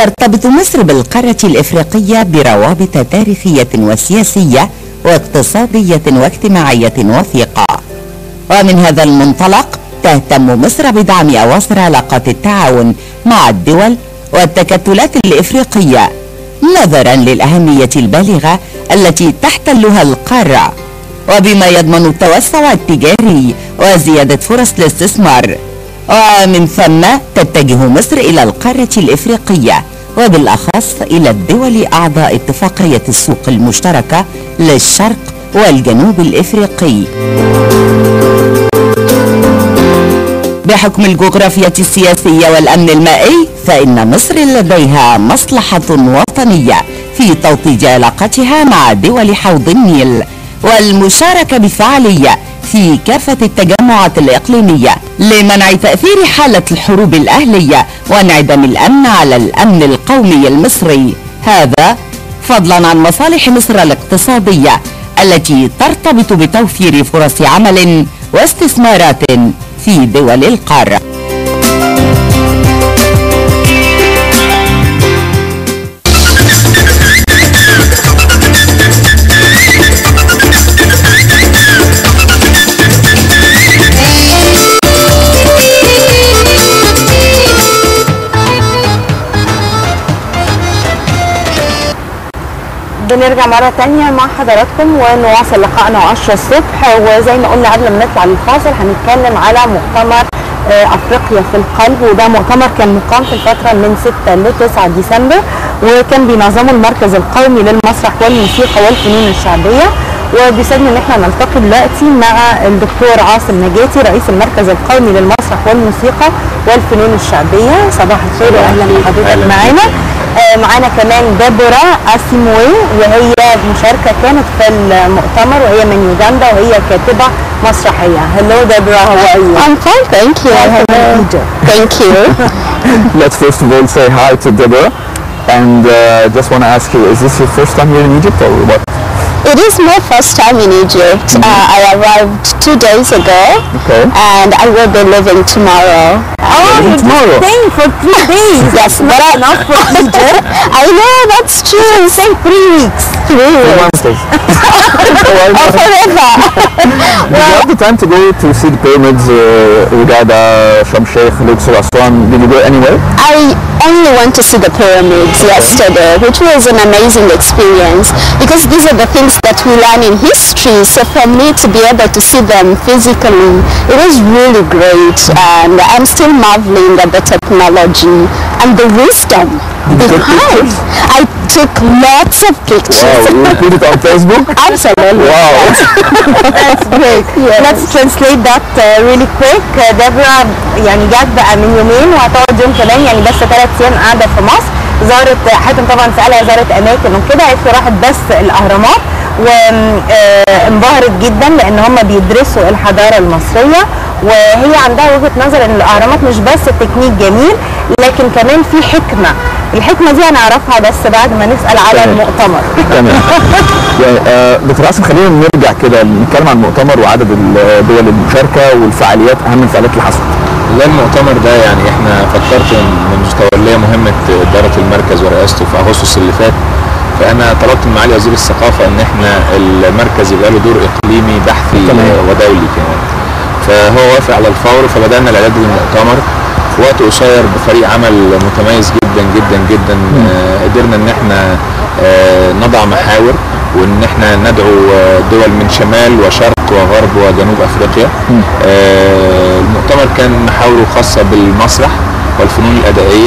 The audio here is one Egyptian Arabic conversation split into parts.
ترتبط مصر بالقارة الإفريقية بروابط تاريخية وسياسية واقتصادية واجتماعية وثيقة ومن هذا المنطلق تهتم مصر بدعم أواصر علاقات التعاون مع الدول والتكتلات الإفريقية نظرا للأهمية البالغة التي تحتلها القارة وبما يضمن التوسع التجاري وزيادة فرص الاستثمار ومن ثم تتجه مصر إلى القارة الإفريقية وبالأخص إلى الدول أعضاء اتفاقية السوق المشتركة للشرق والجنوب الإفريقي بحكم الجغرافيا السياسية والأمن المائي فإن مصر لديها مصلحة وطنية في توطيد علاقتها مع دول حوض النيل والمشاركة بفعالية في كافة التجمعات الإقليمية لمنع تأثير حالة الحروب الأهلية وانعدام الأمن على الأمن القومي المصري هذا فضلا عن مصالح مصر الاقتصادية التي ترتبط بتوفير فرص عمل واستثمارات في دول القارة بنرجع مرة تانية مع حضراتكم ونواصل لقائنا 10 الصبح وزي ما قلنا قبل ما نطلع للفاصل هنتكلم على مؤتمر آه، افريقيا في القلب وده مؤتمر كان مقام في الفترة من 6 ل 9 ديسمبر وكان بينظمه المركز القومي للمسرح والموسيقى والفنون الشعبية وبيسعدنا ان احنا نلتقي دلوقتي مع الدكتور عاصم نجاتي رئيس المركز القومي للمسرح والموسيقى والفنون الشعبية صباح الخير واهلا بحضرتك معانا آه، معانا كمان ديبورا اسيموي وهي مشاركه كانت في المؤتمر وهي من يوغندا وهي كاتبه مسرحيه هلو ديبورا هاو ار يو I'm fine, thank you. Thank you. Let's first of all say hi to Deborah. And uh, just want to ask you, is this your first time here in Egypt or what? It is my first time in Egypt. Uh, I arrived two days ago Okay. and I will be leaving tomorrow. Oh, you're tomorrow. staying for three days. Yes, but I, Enough for Egypt. I know that's true. Stay three weeks. Three Two weeks. months. oh, Oh, forever. Did you have the time to go to see the pyramids, uh, Hurghada, Sharm Sheikh, Luxor, Aswan? Did you go anywhere? I only went to see the pyramids yesterday, which was an amazing experience because these are the things that we learn in history. So for me to be able to see them physically, it was really great. And I'm still marveling at the technology and the wisdom Did you take behind. pictures? I took lots of pictures. Wow, you put it on Facebook? Absolutely. Wow. That's great. Yes. Let's translate that uh, really quick. Uh, ديبورا يعني جت بقى من يومين وهتقعد يوم كمان يعني بس ثلاث ايام قاعده في مصر زارت حاتم طبعا سالها زارت اماكن وكده قالت له راحت بس الاهرامات وانبهرت جدا لان هم بيدرسوا الحضاره المصريه وهي عندها وجهه نظر ان الاهرامات مش بس التكنيك جميل لكن كمان في حكمه الحكمه دي هنعرفها بس بعد ما نسال على تمام. المؤتمر تمام يعني آه، دكتور عاصم خلينا نرجع كده نتكلم عن المؤتمر وعدد الدول المشاركه والفعاليات اهم الفعاليات اللي حصلت لا المؤتمر ده يعني احنا فكرت من متوليه مهمه اداره المركز ورئاسته في اغسطس اللي فات فانا طلبت من معالي وزير الثقافه ان احنا المركز يبقى له دور اقليمي بحثي تمام. ودولي كمان فهو وافق على الفور فبدانا الاعداد للمؤتمر في وقت قصير بفريق عمل متميز جدا جدا جدا آه، قدرنا ان احنا آه، نضع محاور وان احنا ندعو آه، دول من شمال وشرق وغرب وجنوب افريقيا آه، المؤتمر كان محاوره خاصه بالمسرح والفنون الادائيه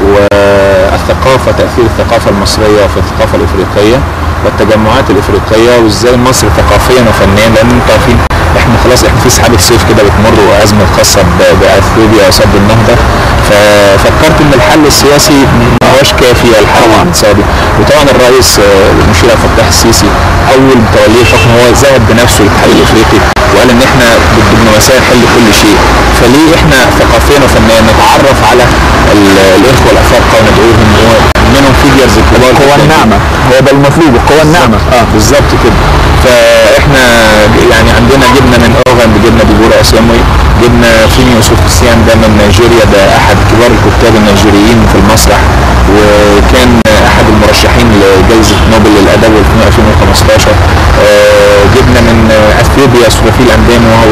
والثقافه تاثير الثقافه المصريه في الثقافه الافريقيه والتجمعات الافريقيه وازاي مصر ثقافيا وفنيا لان انتوا عارفين احنا خلاص احنا في سحابه صيف كده بتمر وازمه خاصه ب- باثيوبيا وسد النهضه ففكرت ان الحل السياسي ما هوش كافي الحل الاقتصادي وطبعا الرئيس آه، المشير عبد الفتاح السيسي اول توليه الحكم هو ذهب بنفسه للاتحاد الافريقي وقال ان احنا بالدبلوماسيه نحل كل شيء فليه احنا ثقافيا وفنيا نتعرف على ال- الاخوه الافارقه وندعوهم ومنهم فيجرز الكبار القوى جداً. الناعمه هو ده المطلوب القوى الناعمه اه بالظبط كده فاحنا يعني عندنا جبنه من اوغند جبنه ديبورا اسياموي جبنا فيمي يوسف كريستيان ده من نيجيريا ده احد كبار الكتاب النيجيريين في المسرح وكان احد المرشحين لجائزه نوبل للادب في 2015 آه، جبنا من آه، اثيوبيا سوفيل اندام وهو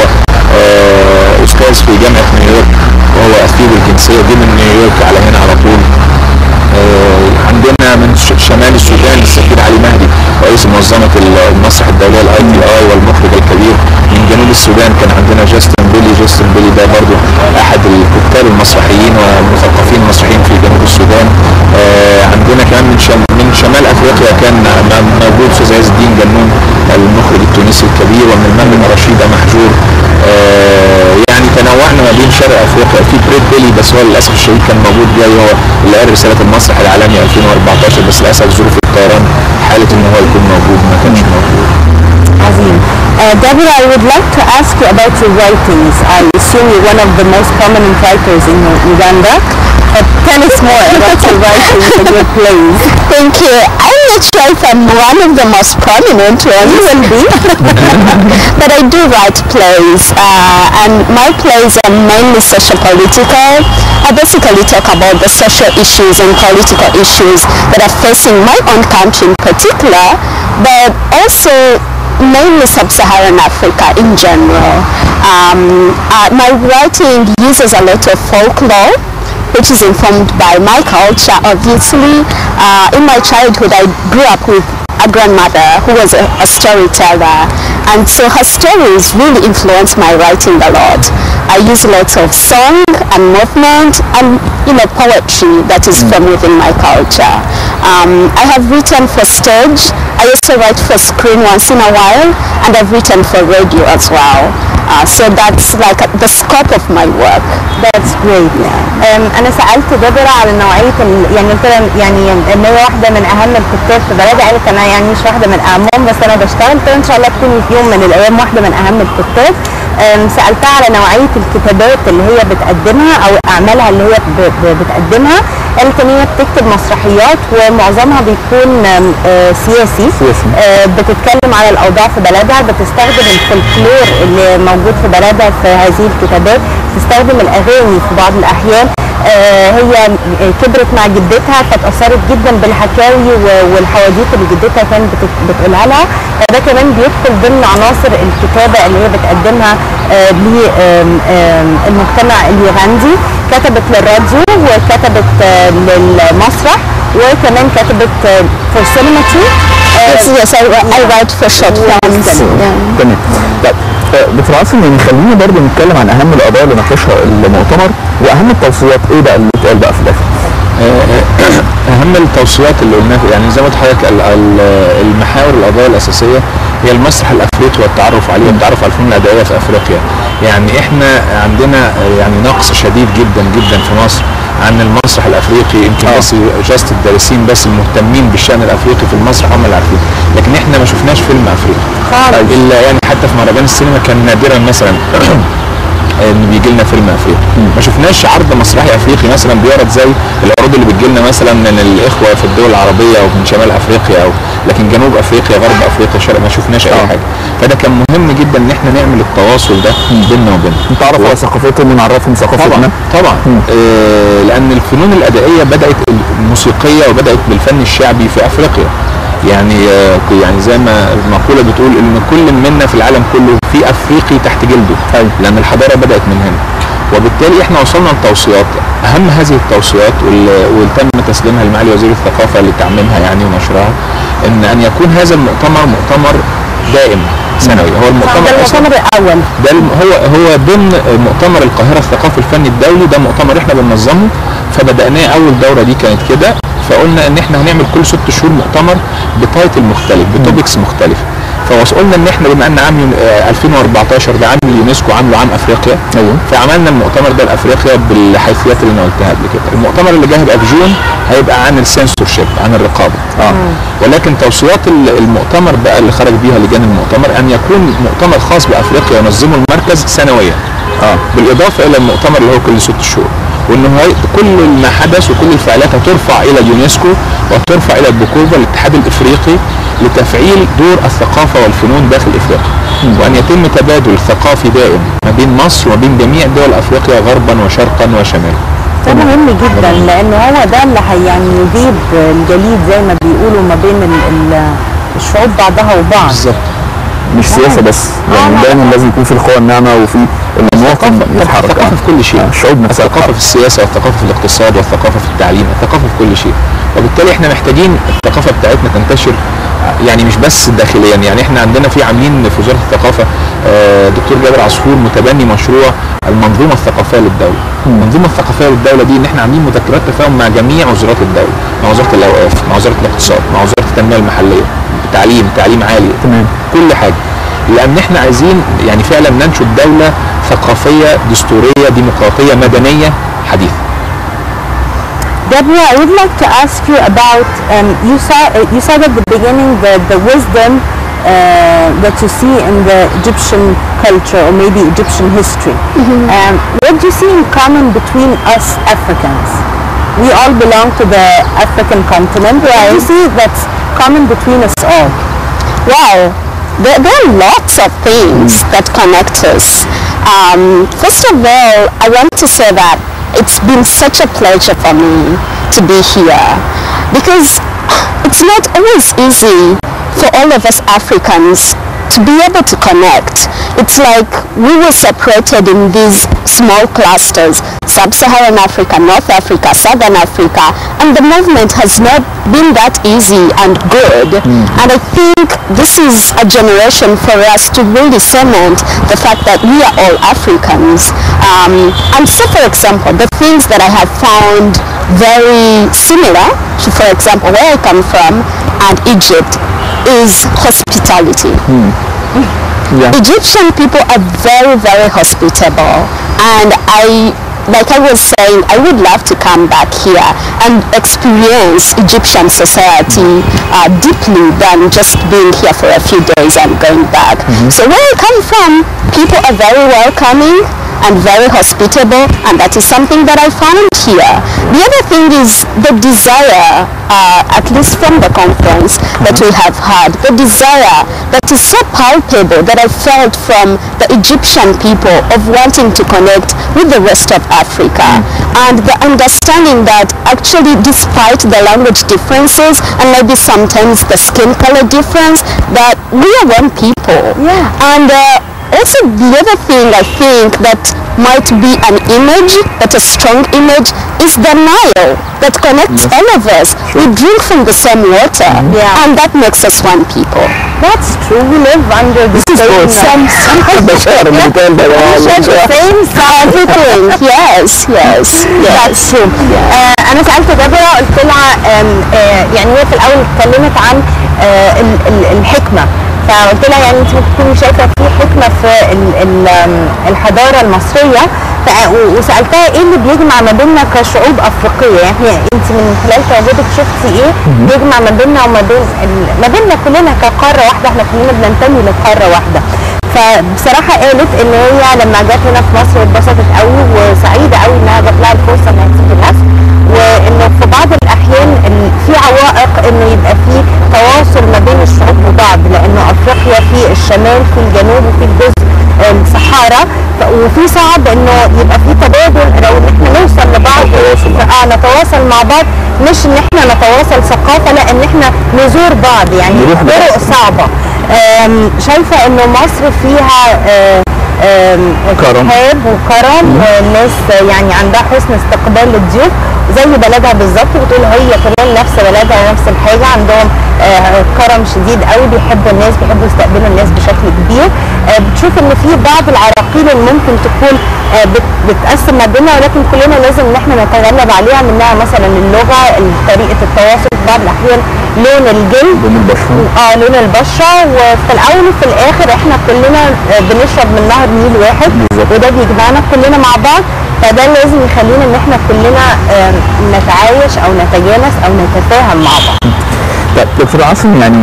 آه، استاذ في جامعه نيويورك وهو اثيوبي الجنسيه دي من نيويورك على هنا على طول آه، عندنا من ش- شمال السودان السفير علي مهدي رئيس منظمه ال- المسرح الدوليه الاي تي اي والمخرج الكبير من جنوب السودان كان عندنا جاستن بيلي جاستن بيلي ده برضو احد الكتاب المسرحيين والمثقفين المسرحيين في جنوب السودان آه، عندنا كمان من شم من شمال افريقيا كان م- موجود استاذ عز الدين جنون المخرج التونسي الكبير ومن المغرب رشيده محجور آه، يعني تنوعنا ما بين شرق افريقيا في بريد بيلي بس هو للاسف الشديد كان موجود جاي هو اللي قال رساله المسرح العالمي 2014 بس للاسف ظروف الطيران حاله ان هو يكون موجود ما كانش موجود عظيم. Uh, Deborah, I would like to ask you about your writings. I assume you're one of the most prominent writers in Uganda. But tell us more about your writings and your plays. Thank you. I'm not sure if I'm one of the most prominent ones. You will be. but I do write plays, uh, and my plays are mainly socio-political. I basically talk about the social issues and political issues that are facing my own country in particular, but also mainly sub-Saharan Africa in general. Um, uh, my writing uses a lot of folklore which is informed by my culture obviously. Uh, in my childhood I grew up with a grandmother who was a, a storyteller and so her stories really influenced my writing a lot. I use lots of song and movement and you know poetry that is from within my culture. Um, I have written for stage. I also write for screen once in a while and I've written for radio as well. Uh, so that's like the scope of my work. That's great. Um, انا سالت دبرة على نوعيه ال... يعني قلت لها يعني ان هي واحده من اهم الكتاب في بلدها قالت انا يعني مش واحده من اهمهم بس انا بشتغل قلت لها ان شاء الله تكوني في يوم من الايام واحده من اهم الكتاب um, سالتها على نوعيه الكتابات اللي هي بتقدمها او اعمالها اللي هي ب... ب... بتقدمها قالت ان هي بتكتب مسرحيات ومعظمها بيكون um, آه، سياسي سياسي. آه، بتتكلم على الاوضاع في بلدها بتستخدم الفولكلور اللي موجود في بلدها في هذه الكتابات تستخدم الاغاني في بعض الاحيان آه، هي كبرت مع جدتها فاتأثرت جدا بالحكاوي و- والحواديت اللي جدتها كانت بت- بتقولها لها فده كمان بيدخل ضمن عناصر الكتابة اللي هي بتقدمها للمجتمع اليوغندي كتبت للراديو وكتبت آه، للمسرح وكمان كتبت فور سينما Yes, yes, I, I write for short films. Yeah. تمام طب آه، دكتور عاصم يعني خلينا برضه نتكلم عن اهم القضايا اللي ناقشها المؤتمر واهم التوصيات ايه بقى اللي اتقال بقى في الاخر اهم التوصيات اللي قلناها يعني زي ما قلت لحضرتك ال- ال- المحاور القضايا الاساسيه هي المسرح الافريقي والتعرف عليه والتعرف على الفنون الادائيه في افريقيا يعني احنا عندنا يعني نقص شديد جدا جدا في مصر عن المسرح الافريقي يمكن آه. بس جاست الدارسين بس المهتمين بالشان الافريقي في المسرح هم اللي عارفين لكن احنا ما شفناش فيلم افريقي خالص. الا يعني حتى في مهرجان السينما كان نادرا مثلا ان بيجي لنا فيلم افريقي ما شفناش عرض مسرحي افريقي مثلا بيعرض زي العروض اللي بتجي لنا مثلا من الاخوه في الدول العربيه او من شمال افريقيا او لكن جنوب افريقيا غرب افريقيا شرق ما شفناش اي آه. حاجه فده كان مهم جدا ان احنا نعمل التواصل ده بيننا وبينهم نتعرف على ثقافتهم ونعرفهم ثقافتنا طبعا طبعا آه لان الفنون الادائيه بدات الموسيقيه وبدات بالفن الشعبي في افريقيا يعني آه يعني زي ما المقوله بتقول ان كل منا في العالم كله في افريقي تحت جلده أيوة. لان الحضاره بدات من هنا وبالتالي احنا وصلنا لتوصيات اهم هذه التوصيات واللي واللي تم تسليمها لمعالي وزير الثقافه لتعميمها يعني ونشرها ان ان يكون هذا المؤتمر مؤتمر دائم سنوي هو المؤتمر ده أصلاً- المؤتمر الاول ده الم- هو هو ضمن مؤتمر القاهره الثقافي الفني الدولي ده مؤتمر احنا بننظمه فبداناه اول دوره دي كانت كده فقلنا ان احنا هنعمل كل ست شهور مؤتمر بتايتل مختلف بتوبكس مختلف فوصلنا ان احنا بما ان عام يون- آه، 2014 ده عام اليونسكو عامله عام افريقيا أيوة. فعملنا المؤتمر ده لافريقيا بالحيثيات اللي انا قلتها قبل كده المؤتمر اللي جاي هيبقى في جون هيبقى عن السنسور شيب عن الرقابه اه ولكن توصيات ال- المؤتمر بقى اللي خرج بيها لجان المؤتمر ان يكون مؤتمر خاص بافريقيا ينظمه المركز سنويا اه بالاضافه الى المؤتمر اللي هو كل ست شهور وانه هي- كل ما حدث وكل الفعاليات هترفع الى اليونسكو وترفع الى البوكوفا الاتحاد الافريقي لتفعيل دور الثقافه والفنون داخل افريقيا وان يتم تبادل ثقافي دائم ما بين مصر وما بين جميع دول افريقيا غربا وشرقا وشمالا ده مهم جدا لان هو ده اللي هي يعني يجيب الجليد زي ما بيقولوا ما بين ال- ال- الشعوب بعضها وبعض بالظبط مش سياسه بس يعني لا. دايما لازم يكون في القوى الناعمه وفي المواطن يتحرك الثقافه في كل شيء الشعوب نفسها الثقافه في السياسه والثقافه في الاقتصاد والثقافه في التعليم الثقافه في كل شيء وبالتالي احنا محتاجين الثقافه بتاعتنا تنتشر يعني مش بس داخليا يعني احنا عندنا في عاملين في وزاره الثقافه آه، دكتور جابر عصفور متبني مشروع المنظومه الثقافيه للدوله المنظومه الثقافيه للدوله دي ان احنا عاملين مذكرات تفاهم مع جميع وزارات الدوله مع وزاره الاوقاف مع وزاره الاقتصاد مع وزاره التنميه المحليه تعليم تعليم عالي تمام. كل حاجه لان احنا عايزين يعني فعلا ننشد دوله ثقافيه دستوريه ديمقراطيه مدنيه حديثه Deborah, I would like to ask you about um, you saw uh, you said at the beginning the the wisdom uh, that you see in the Egyptian culture or maybe Egyptian history. Um, what do you see in common between us Africans? We all belong to the African continent. What do you see that's common between us all? Wow, there, there are lots of things that connect us. Um, first of all, I want to say that it's been such a pleasure for me to be here because it's not always easy for all of us Africans to be able to connect. It's like we were separated in these small clusters, Sub-Saharan Africa, North Africa, Southern Africa, and the movement has not been that easy and good. And I think this is a generation for us to really cement the fact that we are all Africans. Um, and so, for example, the things that I have found very similar to, for example, where I come from and Egypt is hospitality. Yeah. Egyptian people are very, very hospitable. And I, like I was saying, I would love to come back here and experience Egyptian society uh, deeply than just being here for a few days and going back. So where I come from, people are very welcoming and very hospitable and that is something that I found here. The other thing is the desire, uh, at least from the conference that we have had, the desire that is so palpable that I felt from the Egyptian people of wanting to connect with the rest of Africa and the understanding that actually despite the language differences and maybe sometimes the skin color difference that we are one people. Yeah. And uh, also the other thing I think that might be an image, but a strong image, is the Nile that connects all of us. We drink from the same water, Yeah. and that makes us one people. That's true. We live under the same Some, البشائر اللي بتقال ده يا جماعة، share the البشائر. same everything. yes, yes, yes. That's true. آه انا سالت دبره قلت لها آم، آه يعني هي في الاول اتكلمت عن آه ال- ال- الحكمه فقلت لها يعني انت ممكن تكوني شايفه في حكمه في ال- ال- آم، الحضاره المصريه ف- و- وسالتها ايه اللي بيجمع ما بيننا كشعوب افريقيه يعني انت من خلال تواجدك شفتي ايه بيجمع ما بيننا وما بين ال- ما بيننا كلنا كقاره واحده احنا كلنا بننتمي لقاره واحده فبصراحه قالت ان هي لما جت هنا في مصر اتبسطت قوي وسعيده قوي انها جات لها الفرصه انها تيجي مصر وانه في بعض الاحيان ال- في عوائق انه يبقى في تواصل ما بين الشعوب وبعض لانه افريقيا في الشمال في الجنوب وفي الجزء الصحارى ف- وفي صعب انه يبقى في تبادل لو ان احنا نوصل لبعض نتواصل مع اه نتواصل مع بعض مش ان احنا نتواصل ثقافه لا ان احنا نزور بعض يعني نروح طرق لبعض. صعبه آم، شايفه انه مصر فيها آه، آم، كرم. ترحاب وكرم والناس يعني عندها حسن استقبال للضيوف زي بلدها بالظبط بتقول هي كمان نفس بلدها نفس الحاجه عندهم آه، كرم شديد قوي بيحبوا الناس بيحبوا يستقبلوا الناس بشكل كبير آه، بتشوف ان في بعض العراقيل اللي ممكن تكون آه، بت- بتقسم ما بيننا ولكن كلنا لازم ان احنا نتغلب عليها منها مثلا اللغه طريقه التواصل في بعض الاحيان لون الجلد لون البشرة. اه لون البشره وفي الاول وفي الاخر احنا كلنا آه، بنشرب من نهر نيل واحد بالظبط. وده بيجمعنا كلنا مع بعض فده لازم يخلينا ان احنا كلنا آم، نتعايش او نتجانس او نتفاهم مع بعض طيب دكتور عاصم يعني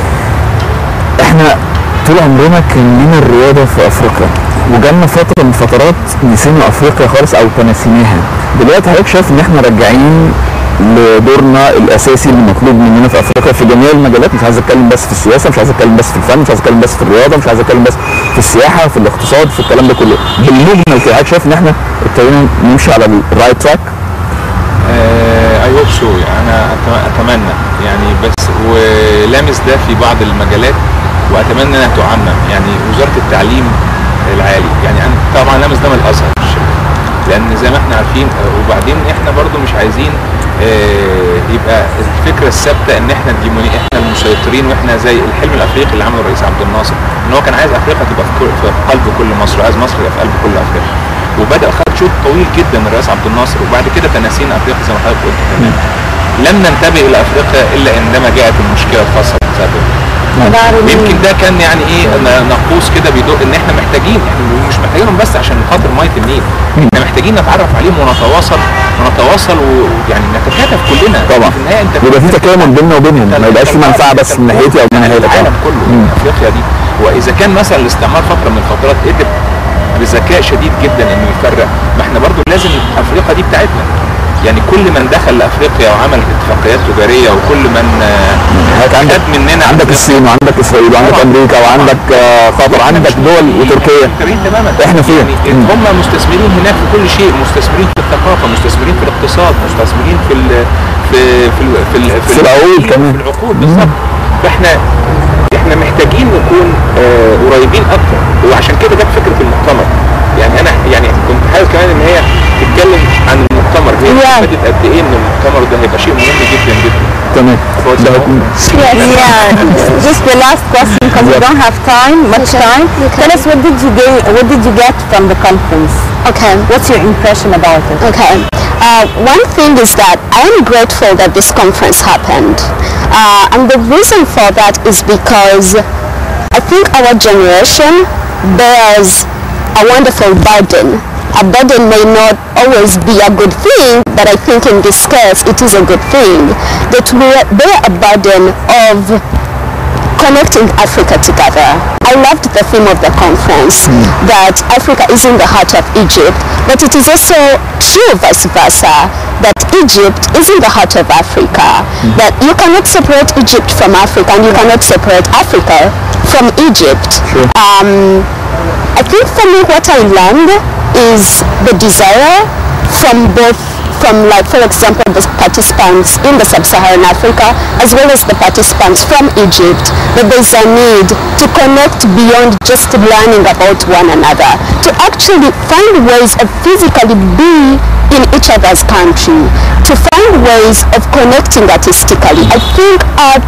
احنا طول عمرنا كان لينا الرياضه في افريقيا وجالنا فتره من فترات نسينا افريقيا خالص او تناسيناها دلوقتي حضرتك شايف ان احنا راجعين لدورنا الاساسي اللي مطلوب مننا في افريقيا في جميع المجالات مش عايز اتكلم بس في السياسه مش عايز اتكلم بس في الفن مش عايز اتكلم بس في الرياضه مش عايز اتكلم بس في السياحه في الاقتصاد في الكلام ده كله بالمجمل كده حضرتك شايف ان احنا ابتدينا نمشي على الرايت تراك اي هوب سو يعني انا أت- اتمنى يعني بس ولامس ده في بعض المجالات واتمنى انها تعمم يعني وزاره التعليم العالي يعني انا طبعا لامس ده من الازهر لان زي ما احنا عارفين آه، وبعدين احنا برضو مش عايزين آه، يبقى الفكره الثابته ان احنا الجيموني احنا المسيطرين واحنا زي الحلم الافريقي اللي عمله الرئيس عبد الناصر ان هو كان عايز افريقيا تبقى في كل- في قلب كل مصر وعايز مصر تبقى في قلب كل افريقيا وبدا خد شوط طويل جدا الرئيس عبد الناصر وبعد كده تناسينا افريقيا زي ما حضرتك قلت تمام لم ننتبه الى افريقيا الا عندما جاءت المشكله الخاصه بسبب يمكن ده كان يعني ايه ن- نقوص كده بيدق ان احنا محتاجين احنا مش محتاجينهم بس عشان خاطر ميه النيل احنا محتاجين نتعرف عليهم ونتواصل ونتواصل ويعني نتكاتف كلنا طبعا. في النهايه انت يبقى في تكامل بيننا وبينهم ما يبقاش في منفعه بس من ناحيتي او من يعني ناحيتك العالم آه. كله مم. افريقيا دي واذا كان مثلا الاستعمار فتره من الفترات قدر بذكاء شديد جدا انه يفرق ما احنا برضو لازم افريقيا دي بتاعتنا يعني كل من دخل لافريقيا وعمل اتفاقيات تجاريه وكل من آه، حضرتك عندك خد مننا عندك الصين وعندك اسرائيل وعندك طبعا. امريكا وعندك آه، قطر إحنا عندك مش دول مستثمرين- وتركيا مستثمرين تماما إحنا فين؟ يعني مم. هم مستثمرين هناك في كل شيء مستثمرين في الثقافه مستثمرين في الاقتصاد مستثمرين في ال في في ال في, ال في العقول كمان. في العقول بالظبط فاحنا احنا محتاجين نكون آه قريبين اكتر وعشان كده جت فكره المؤتمر يعني انا يعني كنت حابب كمان ان هي تتكلم عن المؤتمر هي Yeah. استفادت قد ايه من المؤتمر ده هيبقى شيء مهم جدا جدا تمام فهو ده هيكون- Yeah, just the last question because we don't have time, much Okay. time. Okay. Tell us what did you get, what did you get from the conference? Okay. What's your impression about it? Okay. Uh, one thing is that I am grateful that this conference happened. Uh, and the reason for that is because I think our generation bears a wonderful burden. A burden may not always be a good thing, but I think in this case it is a good thing. That we bear a burden of connecting Africa together. I loved the theme of the conference that Africa is in the heart of Egypt, but it is also true vice versa that Egypt is in the heart of Africa. That you cannot separate Egypt from Africa and you cannot separate Africa from Egypt. Um, I think for me what I learned is the desire from both from like for example the participants in the sub-Saharan Africa as well as the participants from Egypt that there's a need to connect beyond just learning about one another to actually find ways of physically be in each other's country to find ways of connecting artistically I think art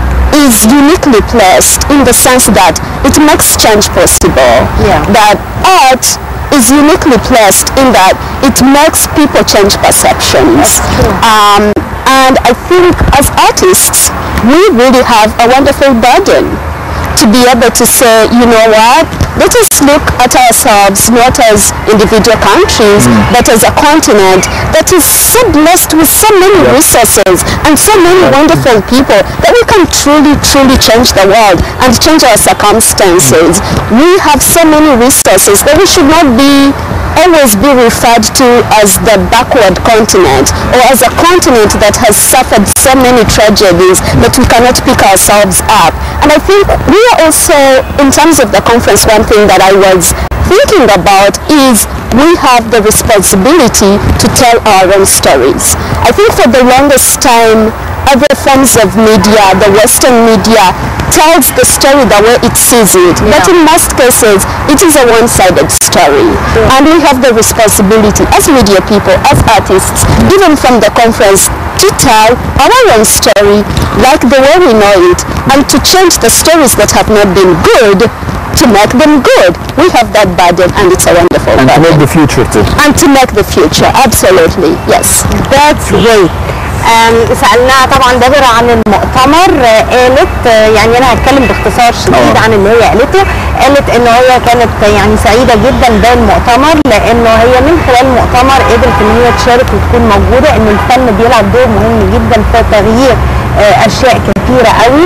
is uniquely placed in the sense that it makes change possible. Yeah. That art is uniquely placed in that it makes people change perceptions. Um, and I think as artists, we really have a wonderful burden to be able to say, you know what, let us look at ourselves not as individual countries, but as a continent that is so blessed with so many resources and so many wonderful people that we can truly, truly change the world and change our circumstances. We have so many resources that we should not be always be referred to as the backward continent or as a continent that has suffered so many tragedies that we cannot pick ourselves up. And I think we are also, in terms of the conference, one thing that I was thinking about is we have the responsibility to tell our own stories. I think for the longest time, other forms of media, the Western media, tells the story the way it sees it. But in most cases, it is a one-sided story. And we have the responsibility as media people, as artists, even from the conference, to tell our own story like the way we know it and to change the stories that have not been good to make them good. We have that burden and it's a wonderful and to burden. make the future too and to make the future, absolutely, yes. That's great. Um, سألناها طبعا دبرة عن المؤتمر آه، قالت آه، يعني أنا هتكلم باختصار شديد آه. عن اللي هي قالته قالت إن هي كانت يعني سعيدة جدا بالمؤتمر لأنه هي من خلال المؤتمر قدرت إن هي تشارك وتكون موجودة إن الفن بيلعب دور مهم جدا في تغيير آه، أشياء كثيرة قوي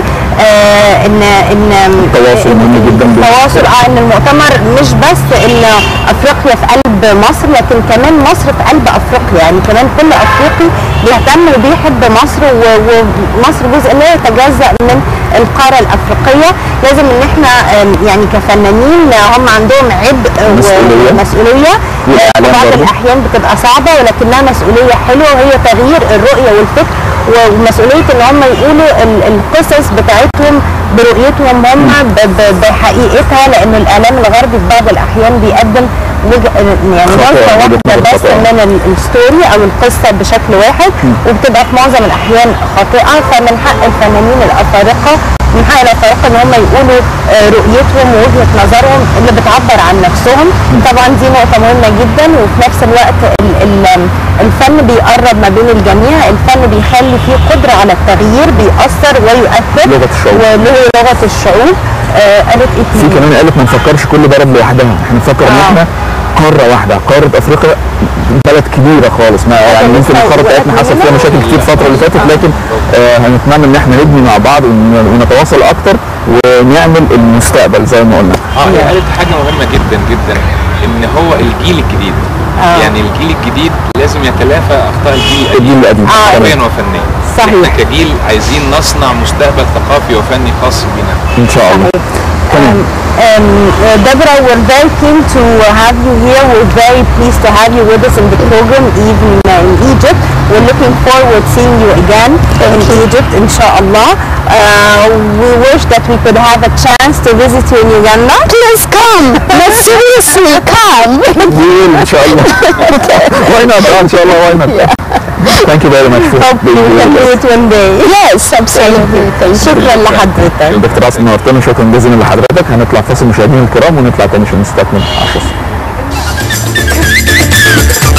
آه، إن إن التواصل مهم جدا التواصل اه ان المؤتمر مش بس ان افريقيا في قلب بمصر لكن كمان مصر في قلب افريقيا يعني كمان كل افريقي بيهتم وبيحب مصر و- ومصر جزء لا يتجزا من القاره الافريقيه لازم ان احنا آم، يعني كفنانين هم عندهم عبء مسؤولية. ومسؤوليه والإعلام بعض برضه. الاحيان بتبقى صعبه ولكنها مسؤوليه حلوه وهي تغيير الرؤيه والفكر ومسؤوليه ان هم يقولوا ال- القصص بتاعتهم برؤيتهم هم ب- ب- بحقيقتها لان الاعلام الغربي في بعض الاحيان بيقدم وجه يعني خطأ، نظره وجهة واحده نظر بس خطأ. من ال- الستوري او القصه بشكل واحد وبتبقى في معظم الاحيان خاطئه فمن حق الفنانين الافارقه من حق الافارقه ان هم يقولوا آه، رؤيتهم ووجهه نظرهم اللي بتعبر عن نفسهم طبعا دي نقطه مهمه جدا وفي نفس الوقت ال- ال- الفن بيقرب ما بين الجميع الفن بيخلي فيه قدره على التغيير بيأثر ويؤثر لغة الشعوب. وله لغه الشعوب آه، قالت ايه في تاني؟ كمان قالت ما نفكرش كل بلد لوحدها احنا نفكر ان آه. احنا قاره واحده قاره افريقيا بلد كبيره خالص ما يعني لسه ممكن القاره وقت بتاعتنا حصل فيها مننا. مشاكل كتير الفتره اللي فاتت لكن آه هنتمنى ان احنا نبني مع بعض ون- ونتواصل اكتر ونعمل المستقبل زي ما قلنا اه هي قالت حاجه مهمه جدا جدا ان هو الجيل الجديد آه. يعني الجيل الجديد لازم يتلافى اخطاء الجيل الجيل القديم آه. ثقافيا تمام. وفنيا صحيح. احنا كجيل عايزين نصنع مستقبل ثقافي وفني خاص بنا ان شاء الله تمام Um, uh, Deborah, we're very keen to have you here. We're very pleased to have you with us in the program, even uh, in Egypt. We're looking forward to seeing you again in Egypt, inshallah. Uh, we wish that we could have a chance to visit you in Uganda. Please come. But seriously, come. will ان شاء الله why not آه، ان شاء الله why not thank you very much for Hope we being can do here it one day. Yes, absolutely. Thank you. شكرا لحضرتك. دكتور عاصم نورتنا شكرا جزيلا لحضرتك هنطلع فاصل مشاهدينا الكرام ونطلع تاني عشان نستكمل 10